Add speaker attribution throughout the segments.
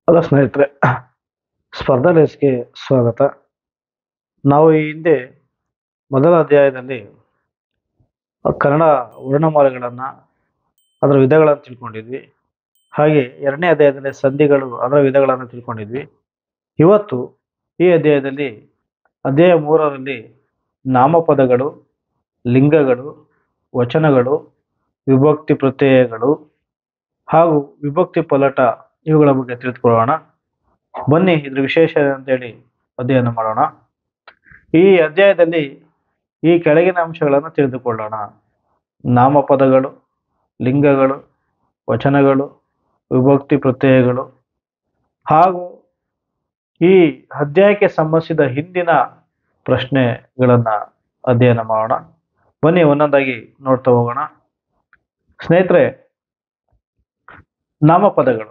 Speaker 1: hello ಸ್ನೇಹಿತರೆ ಸ್ಪರ್ಧಾ ಲೇಸ್ಗೆ ಸ್ವಾಗತ ನಾವು ಈ ಹಿಂದೆ ಮೊದಲ ಅಧ್ಯಾಯದಲ್ಲಿ ಕನ್ನಡ ವರ್ಣಮಾಲೆಗಳನ್ನು ಅದರ ವಿಧಗಳನ್ನು ತಿಳ್ಕೊಂಡಿದ್ವಿ ಹಾಗೆ ಎರಡನೇ ಅಧ್ಯಾಯದಲ್ಲಿ ಸಂಧಿಗಳು ಅದರ ವಿಧಗಳನ್ನು ತಿಳ್ಕೊಂಡಿದ್ವಿ ಇವತ್ತು ಈ ಅಧ್ಯಾಯದಲ್ಲಿ ಅಧ್ಯಾಯ ಮೂರರಲ್ಲಿ ನಾಮಪದಗಳು ಲಿಂಗಗಳು ವಚನಗಳು ವಿಭಕ್ತಿ ಪ್ರತ್ಯಯಗಳು ಹಾಗೂ ವಿಭಕ್ತಿ ಪಲಟ ಇವುಗಳ ಬಗ್ಗೆ ತಿಳಿದುಕೊಳ್ಳೋಣ ಬನ್ನಿ ಇದ್ರ ವಿಶೇಷ ಅಂತೇಳಿ ಅಧ್ಯಯನ ಮಾಡೋಣ ಈ ಅಧ್ಯಾಯದಲ್ಲಿ ಈ ಕೆಳಗಿನ ಅಂಶಗಳನ್ನು ತಿಳಿದುಕೊಳ್ಳೋಣ ನಾಮಪದಗಳು ಲಿಂಗಗಳು ವಚನಗಳು ವಿಭಕ್ತಿ ಪ್ರತ್ಯಯಗಳು ಹಾಗೂ ಈ ಅಧ್ಯಾಯಕ್ಕೆ ಸಂಬಂಧಿಸಿದ ಹಿಂದಿನ ಪ್ರಶ್ನೆಗಳನ್ನು ಅಧ್ಯಯನ ಮಾಡೋಣ ಬನ್ನಿ ಒಂದೊಂದಾಗಿ ನೋಡ್ತಾ ಹೋಗೋಣ ಸ್ನೇಹಿತರೆ ನಾಮಪದಗಳು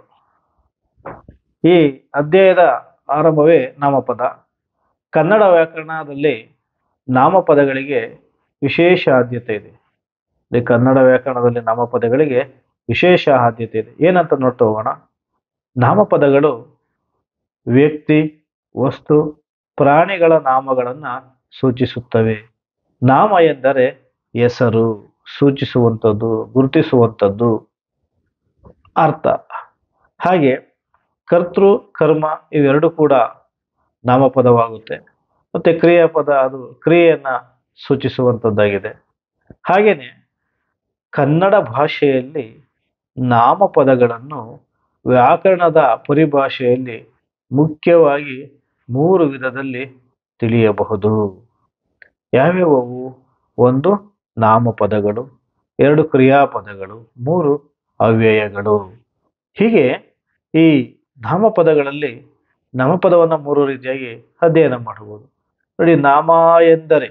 Speaker 1: ಈ ಅಧ್ಯಾಯದ ಆರಂಭವೇ ನಾಮಪದ ಕನ್ನಡ ವ್ಯಾಕರಣದಲ್ಲಿ ನಾಮಪದಗಳಿಗೆ ವಿಶೇಷ ಆದ್ಯತೆ ಇದೆ ಈ ಕನ್ನಡ ವ್ಯಾಕರಣದಲ್ಲಿ ನಾಮಪದಗಳಿಗೆ ವಿಶೇಷ ಆದ್ಯತೆ ಇದೆ ಏನಂತ ನೋಡ್ತಾ ಹೋಗೋಣ ನಾಮಪದಗಳು ವ್ಯಕ್ತಿ ವಸ್ತು ಪ್ರಾಣಿಗಳ ನಾಮಗಳನ್ನು ಸೂಚಿಸುತ್ತವೆ ನಾಮ ಎಂದರೆ ಹೆಸರು ಸೂಚಿಸುವಂಥದ್ದು ಗುರುತಿಸುವಂಥದ್ದು ಅರ್ಥ ಹಾಗೆ ಕರ್ತೃ ಕರ್ಮ ಇವೆರಡು ಕೂಡ ನಾಮಪದವಾಗುತ್ತೆ ಮತ್ತೆ ಕ್ರಿಯಾಪದ ಅದು ಕ್ರಿಯೆಯನ್ನ ಸೂಚಿಸುವಂಥದ್ದಾಗಿದೆ ಹಾಗೆಯೇ ಕನ್ನಡ ಭಾಷೆಯಲ್ಲಿ ನಾಮಪದಗಳನ್ನು ವ್ಯಾಕರಣದ ಪರಿಭಾಷೆಯಲ್ಲಿ ಮುಖ್ಯವಾಗಿ ಮೂರು ವಿಧದಲ್ಲಿ ತಿಳಿಯಬಹುದು ಯಾವ್ಯಾವವು ಒಂದು ನಾಮಪದಗಳು ಎರಡು ಕ್ರಿಯಾಪದಗಳು ಮೂರು ಅವ್ಯಯಗಳು ಹೀಗೆ ಈ ನಾಮಪದಗಳಲ್ಲಿ ನಾಮಪದವನ್ನು ಮೂರು ರೀತಿಯಾಗಿ ಅಧ್ಯಯನ ಮಾಡಬಹುದು ನೋಡಿ ನಾಮ ಎಂದರೆ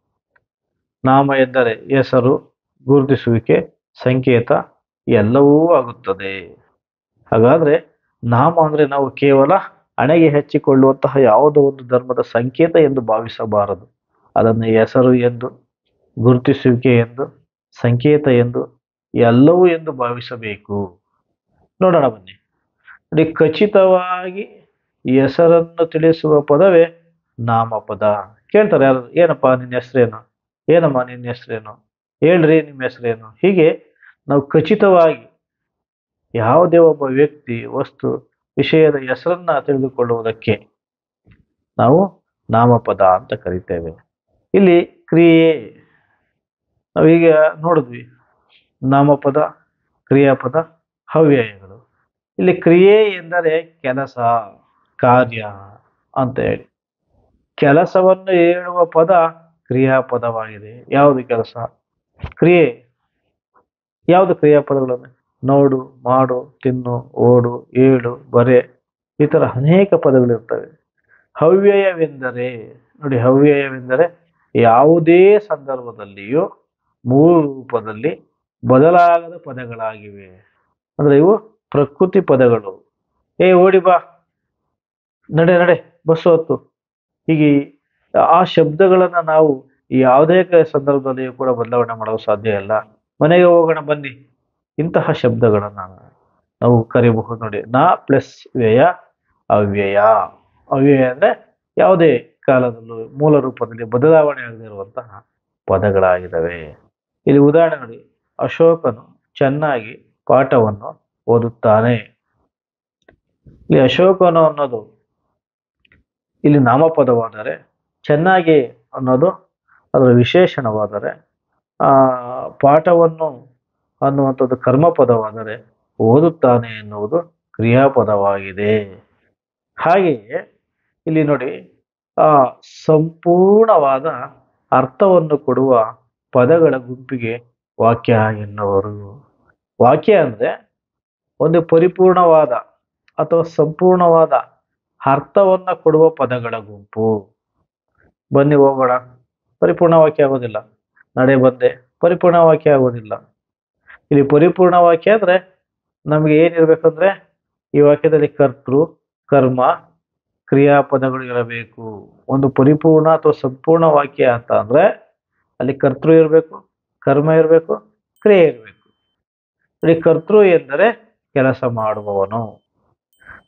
Speaker 1: ನಾಮ ಎಂದರೆ ಹೆಸರು ಗುರುತಿಸುವಿಕೆ ಸಂಕೇತ ಎಲ್ಲವೂ ಆಗುತ್ತದೆ ಹಾಗಾದ್ರೆ ನಾಮ ಅಂದ್ರೆ ನಾವು ಕೇವಲ ಹಣೆಗೆ ಹಚ್ಚಿಕೊಳ್ಳುವಂತಹ ಯಾವುದೋ ಒಂದು ಧರ್ಮದ ಸಂಕೇತ ಎಂದು ಭಾವಿಸಬಾರದು ಅದನ್ನು ಹೆಸರು ಎಂದು ಗುರುತಿಸುವಿಕೆ ಎಂದು ಸಂಕೇತ ಎಂದು ಎಲ್ಲವೂ ಎಂದು ಭಾವಿಸಬೇಕು ನೋಡೋಣ ಬನ್ನಿ ನೋಡಿ ಖಚಿತವಾಗಿ ಹೆಸರನ್ನು ತಿಳಿಸುವ ಪದವೇ ನಾಮಪದ ಕೇಳ್ತಾರೆ ಯಾರು ಏನಪ್ಪ ನಿನ್ನ ಹೆಸರೇನು ಏನಮ್ಮ ನಿನ್ನ ಹೆಸರೇನು ಹೇಳ್ರಿ ನಿಮ್ಮ ಹೆಸರೇನು ಹೀಗೆ ನಾವು ಖಚಿತವಾಗಿ ಯಾವುದೇ ಒಬ್ಬ ವ್ಯಕ್ತಿ ವಸ್ತು ವಿಷಯದ ಹೆಸರನ್ನ ತಿಳಿದುಕೊಳ್ಳುವುದಕ್ಕೆ ನಾವು ನಾಮಪದ ಅಂತ ಕರಿತೇವೆ ಇಲ್ಲಿ ಕ್ರಿಯೆ ನಾವೀಗ ನೋಡಿದ್ವಿ ನಾಮಪದ ಕ್ರಿಯಾಪದ ಹವ್ಯಯಗಳು ಇಲ್ಲಿ ಕ್ರಿಯೆ ಎಂದರೆ ಕೆಲಸ ಕಾರ್ಯ ಅಂತ ಹೇಳಿ ಕೆಲಸವನ್ನು ಹೇಳುವ ಪದ ಕ್ರಿಯಾಪದವಾಗಿದೆ ಯಾವುದು ಕೆಲಸ ಕ್ರಿಯೆ ಯಾವುದು ಕ್ರಿಯಾಪದಗಳನ್ನು ನೋಡು ಮಾಡು ತಿನ್ನು ಓಡು ಏಳು ಬರೆ ಈ ಥರ ಅನೇಕ ಪದಗಳಿರ್ತವೆ ಹವ್ಯಯವೆಂದರೆ ನೋಡಿ ಹವ್ಯಯವೆಂದರೆ ಯಾವುದೇ ಸಂದರ್ಭದಲ್ಲಿಯೂ ಮೂರು ರೂಪದಲ್ಲಿ ಬದಲಾಗದ ಪದಗಳಾಗಿವೆ ಅಂದ್ರೆ ಇವು ಪ್ರಕೃತಿ ಪದಗಳು ಏ ಓಡಿ ಬಾ ನಡೆ ನಡೆ ಬಸ್ಸು ಹೊತ್ತು ಹೀಗೆ ಆ ಶಬ್ದಗಳನ್ನ ನಾವು ಯಾವುದೇ ಕ- ಸಂದರ್ಭದಲ್ಲಿಯೂ ಕೂಡ ಬದಲಾವಣೆ ಮಾಡಲು ಸಾಧ್ಯ ಇಲ್ಲ ಮನೆಗೆ ಹೋಗೋಣ ಬನ್ನಿ ಇಂತಹ ಶಬ್ದಗಳನ್ನ ನಾವು ಕರಿಬಹುದು ನೋಡಿ ನಾ ಪ್ಲಸ್ ವ್ಯಯ ಅವ್ಯಯ ಅವ್ಯಯ ಅಂದ್ರೆ ಯಾವುದೇ ಕಾಲದಲ್ಲೂ ಮೂಲ ರೂಪದಲ್ಲಿ ಬದಲಾವಣೆ ಆಗದೇ ಇರುವಂತಹ ಪದಗಳಾಗಿದ್ದಾವೆ ಇಲ್ಲಿ ಉದಾಹರಣೆ ನೋಡಿ ಅಶೋಕನು ಚೆನ್ನಾಗಿ ಪಾಠವನ್ನು ಓದುತ್ತಾನೆ ಇಲ್ಲಿ ಅಶೋಕನು ಅನ್ನೋದು ಇಲ್ಲಿ ನಾಮಪದವಾದರೆ ಚೆನ್ನಾಗಿ ಅನ್ನೋದು ಅದರ ವಿಶೇಷಣವಾದರೆ ಆ ಪಾಠವನ್ನು ಅನ್ನುವಂಥದ್ದು ಕರ್ಮಪದವಾದರೆ ಓದುತ್ತಾನೆ ಎನ್ನುವುದು ಕ್ರಿಯಾಪದವಾಗಿದೆ ಹಾಗೆಯೇ ಇಲ್ಲಿ ನೋಡಿ ಆ ಸಂಪೂರ್ಣವಾದ ಅರ್ಥವನ್ನು ಕೊಡುವ ಪದಗಳ ಗುಂಪಿಗೆ ವಾಕ್ಯ ಎನ್ನುವರು ವಾಕ್ಯ ಅಂದ್ರೆ ಒಂದು ಪರಿಪೂರ್ಣವಾದ ಅಥವಾ ಸಂಪೂರ್ಣವಾದ ಅರ್ಥವನ್ನ ಕೊಡುವ ಪದಗಳ ಗುಂಪು ಬನ್ನಿ ಹೋಗೋಣ ಪರಿಪೂರ್ಣ ವಾಕ್ಯ ಆಗೋದಿಲ್ಲ ನಡೆ ಬಂದೆ ಪರಿಪೂರ್ಣ ವಾಕ್ಯ ಆಗೋದಿಲ್ಲ ಇಲ್ಲಿ ಪರಿಪೂರ್ಣ ವಾಕ್ಯ ಅಂದ್ರೆ ನಮ್ಗೆ ಏನಿರ್ಬೇಕಂದ್ರೆ ಈ ವಾಕ್ಯದಲ್ಲಿ ಕರ್ತೃ ಕರ್ಮ ಕ್ರಿಯಾಪದಗಳು ಇರಬೇಕು ಒಂದು ಪರಿಪೂರ್ಣ ಅಥವಾ ಸಂಪೂರ್ಣ ವಾಕ್ಯ ಅಂತ ಅಂದ್ರೆ ಅಲ್ಲಿ ಕರ್ತೃ ಇರಬೇಕು ಕರ್ಮ ಇರಬೇಕು ಕ್ರಿಯೆ ಇರಬೇಕು ನೋಡಿ ಕರ್ತೃ ಎಂದರೆ ಕೆಲಸ ಮಾಡುವವನು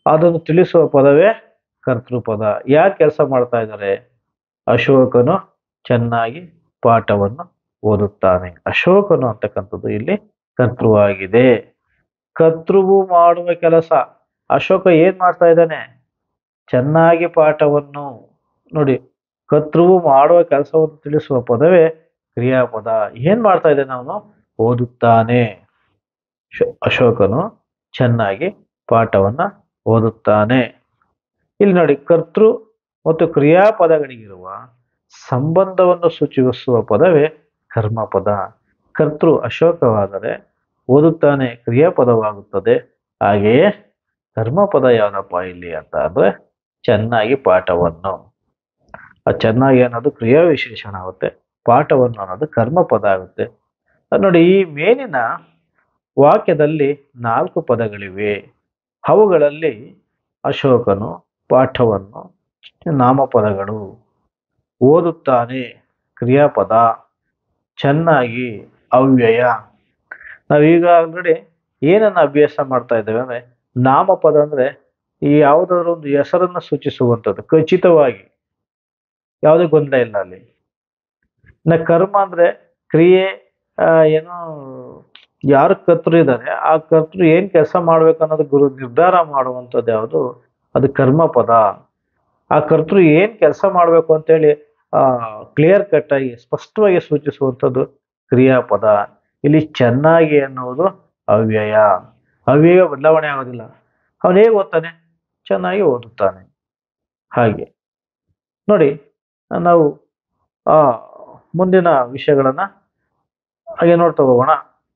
Speaker 1: ಅದನ್ನು ತಿಳಿಸುವ ಪದವೇ ಕರ್ತೃಪದ ಯಾಕೆ ಕೆಲಸ ಮಾಡ್ತಾ ಇದ್ದಾರೆ ಅಶೋಕನು ಚೆನ್ನಾಗಿ ಪಾಠವನ್ನು ಓದುತ್ತಾನೆ ಅಶೋಕನು ಅಂತಕ್ಕಂಥದ್ದು ಇಲ್ಲಿ ಕರ್ತೃವಾಗಿದೆ ಕರ್ತೃವು ಮಾಡುವ ಕೆಲಸ ಅಶೋಕ ಏನ್ ಮಾಡ್ತಾ ಇದ್ದಾನೆ ಚೆನ್ನಾಗಿ ಪಾಠವನ್ನು ನೋಡಿ ಕರ್ತೃವು ಮಾಡುವ ಕೆಲಸವನ್ನು ತಿಳಿಸುವ ಪದವೇ ಕ್ರಿಯಾಪದ ಏನ್ ಮಾಡ್ತಾ ಇದ್ದಾನೆ ಅವನು ಓದುತ್ತಾನೆ ಶೋ- ಅಶೋಕನು ಚೆನ್ನಾಗಿ ಪಾಠವನ್ನ ಓದುತ್ತಾನೆ ಇಲ್ಲಿ ನೋಡಿ ಕರ್ತೃ ಮತ್ತು ಕ್ರಿಯಾಪದಗಳಿಗಿರುವ ಸಂಬಂಧವನ್ನು ಸೂಚಿಸುವ ಪದವೇ ಕರ್ಮಪದ ಕರ್ತೃ ಅಶೋಕವಾದರೆ ಓದುತ್ತಾನೆ ಕ್ರಿಯಾಪದವಾಗುತ್ತದೆ ಹಾಗೆಯೇ ಕರ್ಮಪದ ಯಾವ್ದಪ್ಪ ಇಲ್ಲಿ ಅಂತ ಅಂದ್ರೆ ಚೆನ್ನಾಗಿ ಪಾಠವನ್ನು ಆ ಚೆನ್ನಾಗಿ ಅನ್ನೋದು ಕ್ರಿಯಾ ವಿಶೇಷಣ ಆಗುತ್ತೆ ಪಾಠವನ್ನು ಅನ್ನೋದು ಕರ್ಮಪದ ಆಗುತ್ತೆ ಅದ್ ನೋಡಿ ಈ ಮೇಲಿನ ವಾಕ್ಯದಲ್ಲಿ ನಾಲ್ಕು ಪದಗಳಿವೆ ಅವುಗಳಲ್ಲಿ ಅಶೋಕನು ಪಾಠವನ್ನು ನಾಮಪದಗಳು ಓದುತ್ತಾನೆ ಕ್ರಿಯಾಪದ ಚೆನ್ನಾಗಿ ಅವ್ಯಯ ನಾವೀಗ ಆಲ್ರೆಡಿ ಏನನ್ನ ಅಭ್ಯಾಸ ಮಾಡ್ತಾ ಇದ್ದೇವೆ ಅಂದ್ರೆ ನಾಮಪದ ಅಂದ್ರೆ ಈ ಯಾವುದಾದ್ರು ಒಂದು ಹೆಸರನ್ನ ಸೂಚಿಸುವಂಥದ್ದು ಖಚಿತವಾಗಿ ಯಾವುದೇ ಗೊಂದಲ ಇಲ್ಲ ಅಲ್ಲಿ ಇನ್ನ ಕರ್ಮ ಅಂದ್ರೆ ಕ್ರಿಯೆ ಆ, ಏನೋ ಯಾರು ಕರ್ತೃ ಇದ್ದಾರೆ ಆ ಕರ್ತೃ ಏನ್ ಕೆಲಸ ಮಾಡ್ಬೇಕು ಅನ್ನೋದು ಗುರು ನಿರ್ಧಾರ ಮಾಡುವಂಥದ್ದು ಯಾವುದು ಅದು ಕರ್ಮ ಪದ ಆ ಕರ್ತೃ ಏನ್ ಕೆಲಸ ಮಾಡ್ಬೇಕು ಅಂತೇಳಿ ಆ ಕ್ಲಿಯರ್ ಕಟ್ ಆಗಿ ಸ್ಪಷ್ಟವಾಗಿ ಸೂಚಿಸುವಂಥದ್ದು ಕ್ರಿಯಾಪದ ಇಲ್ಲಿ ಚೆನ್ನಾಗಿ ಅನ್ನುವುದು ಅವ್ಯಯ ಅವ್ಯಯ ಬದಲಾವಣೆ ಆಗೋದಿಲ್ಲ ಅವನು ಹೇಗೆ ಓದ್ತಾನೆ ಚೆನ್ನಾಗಿ ಓದುತ್ತಾನೆ ಹಾಗೆ ನೋಡಿ ನಾವು ಆ ಮುಂದಿನ ವಿಷಯಗಳನ್ನ ಹಾಗೆ ನೋಡ್ತಾ ಹೋಗೋಣ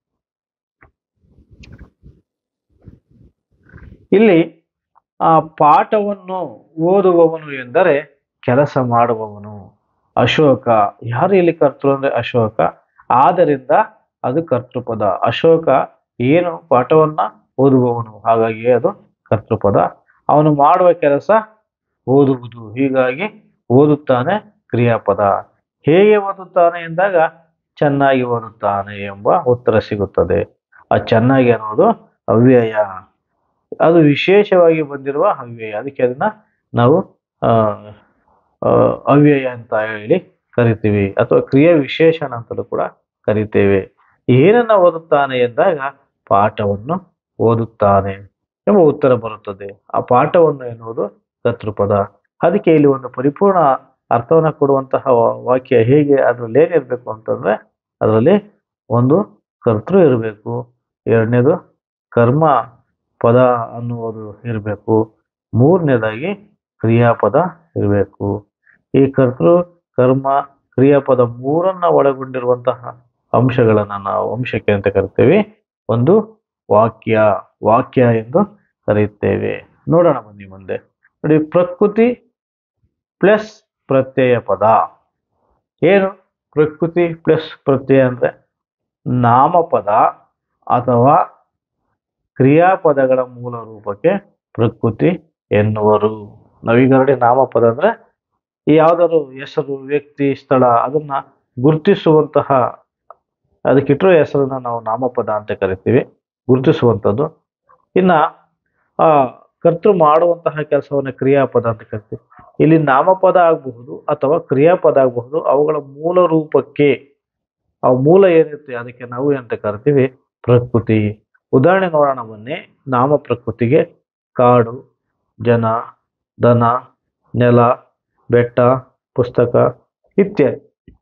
Speaker 1: ಇಲ್ಲಿ ಆ ಪಾಠವನ್ನು ಓದುವವನು ಎಂದರೆ ಕೆಲಸ ಮಾಡುವವನು ಅಶೋಕ ಯಾರು ಇಲ್ಲಿ ಕರ್ತೃ ಅಂದ್ರೆ ಅಶೋಕ ಆದ್ದರಿಂದ ಅದು ಕರ್ತೃಪದ ಅಶೋಕ ಏನು ಪಾಠವನ್ನ ಓದುವವನು ಹಾಗಾಗಿ ಅದು ಕರ್ತೃಪದ ಅವನು ಮಾಡುವ ಕೆಲಸ ಓದುವುದು ಹೀಗಾಗಿ ಓದುತ್ತಾನೆ ಕ್ರಿಯಾಪದ ಹೇಗೆ ಓದುತ್ತಾನೆ ಎಂದಾಗ ಚೆನ್ನಾಗಿ ಓದುತ್ತಾನೆ ಎಂಬ ಉತ್ತರ ಸಿಗುತ್ತದೆ ಆ ಚೆನ್ನಾಗಿ ಅನ್ನೋದು ಅವ್ಯಯ ಅದು ವಿಶೇಷವಾಗಿ ಬಂದಿರುವ ಅವ್ಯಯ ಅದಕ್ಕೆ ಅದನ್ನ ನಾವು ಆ ಆ, ಅವ್ಯಯ ಅಂತ ಹೇಳಿ ಕರಿತೀವಿ ಅಥವಾ ಕ್ರಿಯೆ ವಿಶೇಷಣ ಅಂತಲೂ ಕೂಡ ಕರಿತೇವೆ ಏನನ್ನ ಓದುತ್ತಾನೆ ಎಂದಾಗ ಪಾಠವನ್ನು ಓದುತ್ತಾನೆ ಎಂಬ ಉತ್ತರ ಬರುತ್ತದೆ ಆ ಪಾಠವನ್ನು ಎನ್ನುವುದು ಕರ್ತೃಪದ ಅದಕ್ಕೆ ಇಲ್ಲಿ ಒಂದು ಪರಿಪೂರ್ಣ ಅರ್ಥವನ್ನ ಕೊಡುವಂತಹ ವಾ- ವಾಕ್ಯ ಹೇಗೆ ಅದ್ರಲ್ಲಿ ಏನಿರ್ಬೇಕು ಅಂತಂದ್ರೆ ಅದರಲ್ಲಿ ಒಂದು ಕರ್ತೃ ಇರಬೇಕು ಎರಡನೇದು ಕರ್ಮ ಪದ ಅನ್ನುವುದು ಇರಬೇಕು ಮೂರನೇದಾಗಿ ಕ್ರಿಯಾಪದ ಇರಬೇಕು ಈ ಕರ್ತೃ ಕರ್ಮ ಕ್ರಿಯಾಪದ ಮೂರನ್ನ ಒಳಗೊಂಡಿರುವಂತಹ ಅಂಶಗಳನ್ನ ನಾವು ಅಂಶಕ್ಕೆ ಅಂತ ಕರಿತೇವೆ ಒಂದು ವಾಕ್ಯ ವಾಕ್ಯ ಎಂದು ಕರೆಯುತ್ತೇವೆ ನೋಡೋಣ ಬನ್ನಿ ಮುಂದೆ ನೋಡಿ ಪ್ರಕೃತಿ ಪ್ಲಸ್ ಪ್ರತ್ಯಯ ಪದ ಏನು ಪ್ರಕೃತಿ ಪ್ಲಸ್ ಪ್ರತ್ಯಯ ಅಂದ್ರೆ ನಾಮಪದ ಅಥವಾ ಕ್ರಿಯಾಪದಗಳ ಮೂಲ ರೂಪಕ್ಕೆ ಪ್ರಕೃತಿ ಎನ್ನುವರು ನಾವೀಗ ನೋಡಿ ನಾಮಪದ ಅಂದ್ರೆ ಈ ಯಾವ್ದಾದ್ರು ಹೆಸರು ವ್ಯಕ್ತಿ ಸ್ಥಳ ಅದನ್ನ ಗುರುತಿಸುವಂತಹ ಅದಕ್ಕಿಟ್ಟಿರೋ ಹೆಸರನ್ನ ನಾವು ನಾಮಪದ ಅಂತ ಕರಿತೀವಿ ಗುರುತಿಸುವಂಥದ್ದು ಇನ್ನ ಆ ಕರ್ತೃ ಮಾಡುವಂತಹ ಕೆಲಸವನ್ನ ಕ್ರಿಯಾಪದ ಅಂತ ಕರಿತೀವಿ ಇಲ್ಲಿ ನಾಮಪದ ಆಗಬಹುದು ಅಥವಾ ಕ್ರಿಯಾಪದ ಆಗಬಹುದು ಅವುಗಳ ಮೂಲ ರೂಪಕ್ಕೆ ಆ ಮೂಲ ಏನಿರುತ್ತೆ ಅದಕ್ಕೆ ನಾವು ಅಂತ ಕರಿತೀವಿ ಪ್ರಕೃತಿ ಉದಾಹರಣೆ ನೋಡೋಣ ಬನ್ನಿ ನಾಮ ಪ್ರಕೃತಿಗೆ ಕಾಡು ಜನ ದನ ನೆಲ ಬೆಟ್ಟ ಪುಸ್ತಕ ಇತ್ಯಾದಿ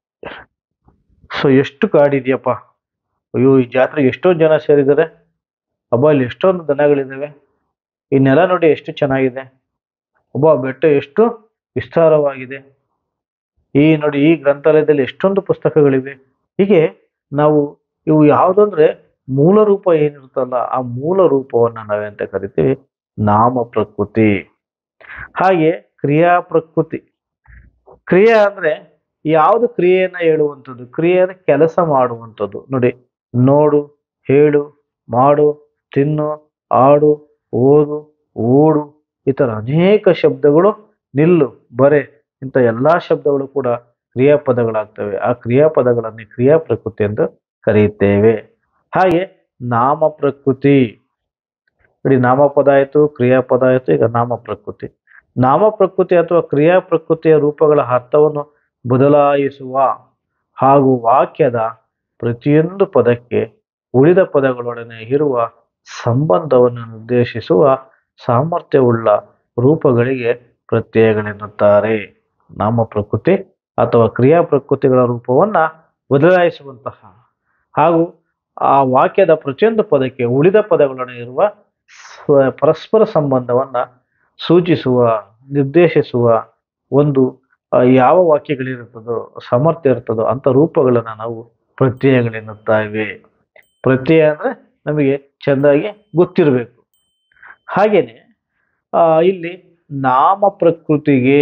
Speaker 1: ಸೊ ಎಷ್ಟು ಕಾಡಿದೆಯಪ್ಪ ಅಯ್ಯೋ ಈ ಜಾತ್ರೆಗೆ ಎಷ್ಟೊಂದು ಜನ ಸೇರಿದ್ದಾರೆ ಅಬ್ಬಾ ಇಲ್ಲಿ ಎಷ್ಟೊಂದು ದನಗಳಿದ್ದಾವೆ ಈ ನೆಲ ನೋಡಿ ಎಷ್ಟು ಚೆನ್ನಾಗಿದೆ ಒಬ್ಬ ಬೆಟ್ಟ ಎಷ್ಟು ವಿಸ್ತಾರವಾಗಿದೆ ಈ ನೋಡಿ ಈ ಗ್ರಂಥಾಲಯದಲ್ಲಿ ಎಷ್ಟೊಂದು ಪುಸ್ತಕಗಳಿವೆ ಹೀಗೆ ನಾವು ಇವು ಯಾವುದಂದ್ರೆ ಮೂಲ ರೂಪ ಏನಿರುತ್ತಲ್ಲ ಆ ಮೂಲ ರೂಪವನ್ನ ನಾವೆಂತ ಕರಿತೀವಿ ನಾಮ ಪ್ರಕೃತಿ ಹಾಗೆ ಕ್ರಿಯಾ ಪ್ರಕೃತಿ ಕ್ರಿಯೆ ಅಂದ್ರೆ ಯಾವುದು ಕ್ರಿಯೆಯನ್ನ ಹೇಳುವಂಥದ್ದು ಕ್ರಿಯೆ ಅಂದ್ರೆ ಕೆಲಸ ಮಾಡುವಂಥದ್ದು ನೋಡಿ ನೋಡು ಹೇಳು ಮಾಡು ತಿನ್ನು ಆಡು ಓದು ಓಡು ಈ ತರ ಅನೇಕ ಶಬ್ದಗಳು ನಿಲ್ಲು ಬರೆ ಇಂಥ ಎಲ್ಲಾ ಶಬ್ದಗಳು ಕೂಡ ಕ್ರಿಯಾಪದಗಳಾಗ್ತವೆ ಆ ಕ್ರಿಯಾಪದಗಳನ್ನೇ ಕ್ರಿಯಾ ಪ್ರಕೃತಿ ಎಂದು ಕರೆಯುತ್ತೇವೆ ಹಾಗೆ ನಾಮ ಪ್ರಕೃತಿ ನೋಡಿ ನಾಮಪದ ಆಯಿತು ಕ್ರಿಯಾಪದ ಆಯಿತು ಈಗ ನಾಮ ಪ್ರಕೃತಿ ನಾಮ ಪ್ರಕೃತಿ ಅಥವಾ ಕ್ರಿಯಾ ಪ್ರಕೃತಿಯ ರೂಪಗಳ ಅರ್ಥವನ್ನು ಬದಲಾಯಿಸುವ ಹಾಗೂ ವಾಕ್ಯದ ಪ್ರತಿಯೊಂದು ಪದಕ್ಕೆ ಉಳಿದ ಪದಗಳೊಡನೆ ಇರುವ ಸಂಬಂಧವನ್ನು ನಿರ್ದೇಶಿಸುವ ಸಾಮರ್ಥ್ಯವುಳ್ಳ ರೂಪಗಳಿಗೆ ಪ್ರತ್ಯಯಗಳೆನ್ನುತ್ತಾರೆ ನಾಮ ಪ್ರಕೃತಿ ಅಥವಾ ಕ್ರಿಯಾ ಪ್ರಕೃತಿಗಳ ರೂಪವನ್ನ ಬದಲಾಯಿಸುವಂತಹ ಹಾಗೂ ಆ ವಾಕ್ಯದ ಪ್ರತಿಯೊಂದು ಪದಕ್ಕೆ ಉಳಿದ ಪದಗಳೊಡನೆ ಇರುವ ಸ್ವ- ಪರಸ್ಪರ ಸಂಬಂಧವನ್ನ ಸೂಚಿಸುವ ನಿರ್ದೇಶಿಸುವ ಒಂದು ಆ, ಯಾವ ವಾಕ್ಯಗಳಿರುತ್ತದೋ ಸಾಮರ್ಥ್ಯ ಇರ್ತದೋ ಅಂತ ರೂಪಗಳನ್ನ ನಾವು ಪ್ರತ್ಯಯಗಳೆನ್ನುತ್ತೇವೆ ಪ್ರತ್ಯಯ ಅಂದ್ರೆ ನಮಗೆ ಚೆಂದಾಗಿ ಗೊತ್ತಿರಬೇಕು ಹಾಗೇನೆ ಆ, ಇಲ್ಲಿ ನಾಮ ಪ್ರಕೃತಿಗೆ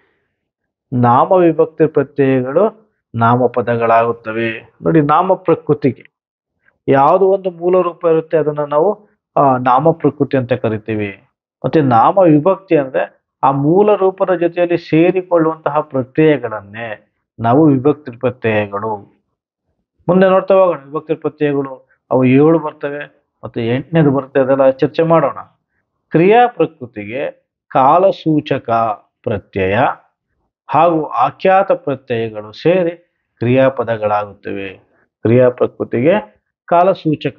Speaker 1: ನಾಮ ವಿಭಕ್ತಿ ಪ್ರತ್ಯಯಗಳು ನಾಮಪದಗಳಾಗುತ್ತವೆ ನೋಡಿ ನಾಮ ಪ್ರಕೃತಿಗೆ ಯಾವುದು ಒಂದು ಮೂಲ ರೂಪ ಇರುತ್ತೆ ಅದನ್ನ ನಾವು ಆ, ನಾಮ ಪ್ರಕೃತಿ ಅಂತ ಕರಿತೀವಿ ಮತ್ತೆ ನಾಮ ವಿಭಕ್ತಿ ಅಂದ್ರೆ ಆ ಮೂಲ ರೂಪದ ಜೊತೆಯಲ್ಲಿ ಸೇರಿಕೊಳ್ಳುವಂತಹ ಪ್ರತ್ಯಯಗಳನ್ನೇ ನಾವು ವಿಭಕ್ತಿ ಪ್ರತ್ಯಯಗಳು ಮುಂದೆ ನೋಡ್ತಾ ಹೋಗೋಣ ವಿಭಕ್ತಿ ಪ್ರತ್ಯಯಗಳು ಅವು ಏಳು ಬರ್ತವೆ ಮತ್ತೆ ಎಂಟನೇದು ಬರುತ್ತೆ ಅದೆಲ್ಲ ಚರ್ಚೆ ಮಾಡೋಣ ಕ್ರಿಯಾ ಪ್ರಕೃತಿಗೆ ಕಾಲಸೂಚಕ ಪ್ರತ್ಯಯ ಹಾಗೂ ಆಖ್ಯಾತ ಪ್ರತ್ಯಯಗಳು ಸೇರಿ ಕ್ರಿಯಾಪದಗಳಾಗುತ್ತವೆ ಕ್ರಿಯಾ ಪ್ರಕೃತಿಗೆ ಕಾಲಸೂಚಕ